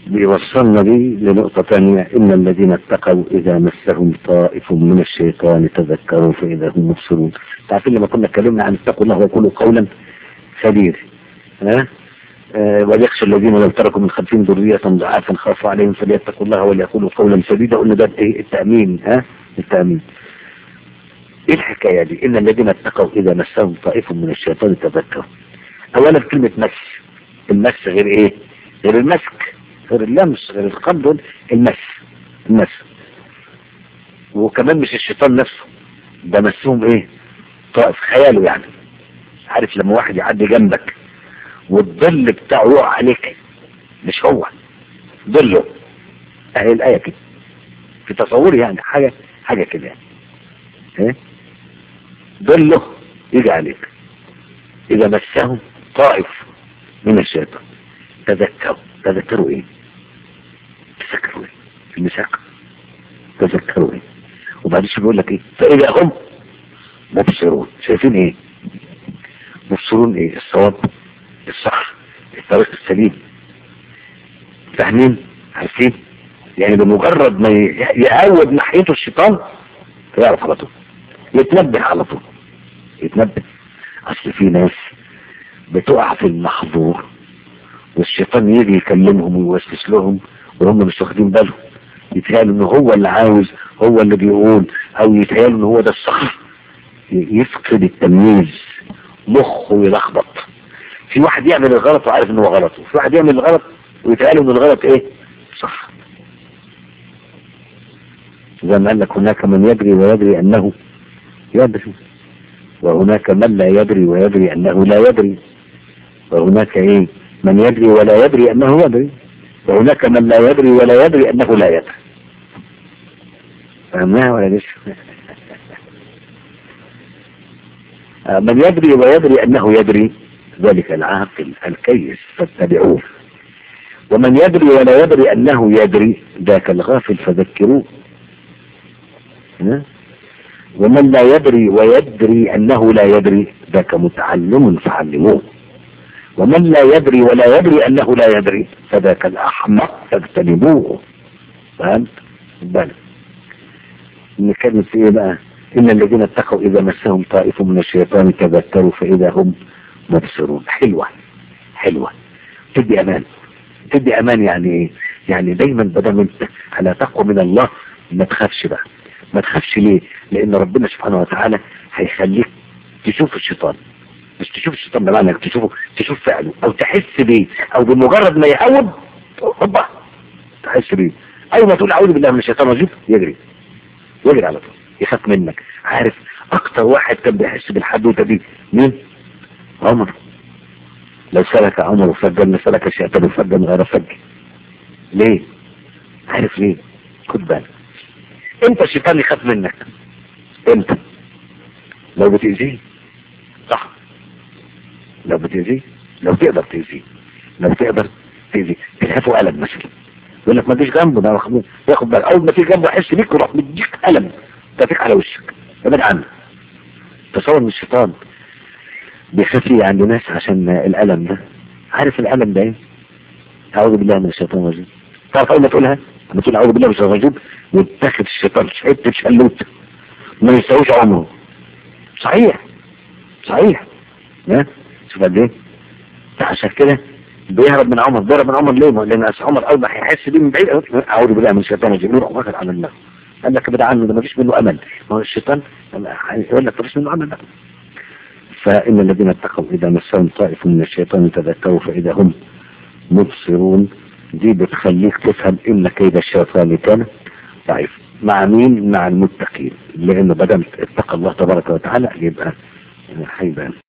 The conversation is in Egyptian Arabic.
بيوصلنا دي لنقطة ثانية إن الذين اتقوا إذا مسهم طائف من الشيطان تذكروا فإذا هم مبصرون تعرفين لما كنا اتكلمنا عن اتقوا الله وقولوا قولا سديدا ها آه وليخشى الذين لو تركوا من خلفهم ذرية ضعافا خافوا عليهم فليتقوا الله وليقولوا قولا سديدا قلنا ده ايه التأمين ها التأمين ايه الحكاية دي ان الذين اتقوا اذا مسهم طائف من الشيطان تذكروا اولا كلمة مس المس غير ايه غير المسك غير اللمس غير القبض المس المس وكمان مش الشيطان نفسه ده مسهم ايه طائف خياله يعني عارف لما واحد يعدي جنبك والظل بتاعه يقع عليك مش هو ظله اهي الايه كده في تصوري يعني حاجه حاجه كده يعني ايه ظله يجي عليك اذا مسهم طائف من الشيطان تذكروا تذكروا ايه تذكروا ايه المساق تذكروا ايه وبعدين شو بيقول لك ايه فاذا هم مبصرون شايفين ايه مبصرون ايه الصواب الصح الطريق السليم فاهمين عارفين يعني بمجرد ما يعود ناحيته الشيطان يعرف على طول يتنبه على طول يتنبه اصل في ناس بتقع في المحظور والشيطان يجي يكلمهم ويوسوس لهم وهم مش واخدين بالهم يتهيألوا ان هو اللي عاوز هو اللي بيقول او يتهيألوا ان هو ده الصح يفقد التمييز مخه يلخبط في واحد يعمل الغلط وعارف ان هو غلط وفي واحد يعمل الغلط ويتهيأله ان الغلط ايه صح زي ما قال لك هناك من يدري ويدري انه يدري وهناك من لا يدري ويدري انه لا يدري وهناك ايه من يدري ولا يدري انه يدري وهناك من لا يدري ولا يدري انه لا يدري فهمناها ولا لسه من يدري ويدري انه يدري ذلك العاقل الكيس فاتبعوه ومن يدري ولا يدري انه يدري ذاك الغافل فذكروه ومن لا يدري ويدري انه لا يدري ذاك متعلم فعلموه ومن لا يدري ولا يدري انه لا يدري فذاك الاحمق فاجتنبوه فهمت بالك نتكلم في ايه بقى ان الذين اتقوا اذا مسهم طائف من الشيطان تذكروا فاذا هم مبصرون حلوة حلوة تدي امان تدي امان يعني ايه يعني دايما بدل انت على تقوى من الله ما تخافش بقى ما تخافش ليه لان ربنا سبحانه وتعالى هيخليك تشوف الشيطان مش تشوف الشيطان بمعنى انك تشوفه تشوف فعله او تحس بيه او بمجرد ما يهوب هوبا تحس بيه اول ما تقول اعوذ بالله من الشيطان الرجيم يجري يجري على طول يخاف منك عارف اكتر واحد كان بيحس بالحدوته دي مين عمر لو سلك عمر فجا لسلك الشيطان فجا غير فج ليه عارف ليه خد بالك انت الشيطان يخاف منك انت لو بتأذيه صح لو بتأذيه لو تقدر تأذيه لو تقدر تأذيه تلهفه قلم مثلا يقول لك ما تجيش جنبه ده ياخد بالك اول ما تيجي جنبه يحس بيك يروح مديك قلم تفيك على وشك ابعد عنه تصور ان الشيطان بيخاف لي عند ناس عشان الألم ده عارف الألم ده ايه أعوذ بالله من الشيطان الرجيم تعرف أول ما تقولها لما تقول أعوذ بالله من الشيطان الرجيم وتاخد الشيطان حتة شلوت ما يساويش عمره صحيح صحيح ها شوف قد ايه عشان كده بيهرب من عمر بيهرب من عمر ليه؟ لأن عمر أول ما هيحس بيه من بعيد أعوذ بالله من الشيطان الرجيم يروح واخد على النار قال لك ابعد عنه ده ما فيش منه أمل ما هو الشيطان يقول لك ما فيش منه أمل بقى فإن الذين اتقوا إذا مسهم طائف من الشيطان تذكروا فإذا هم مبصرون دي بتخليك تفهم إن كيد الشيطان كان ضعيف مع مين؟ مع المتقين لأنه بدل اتقى الله تبارك وتعالى يبقى هيبان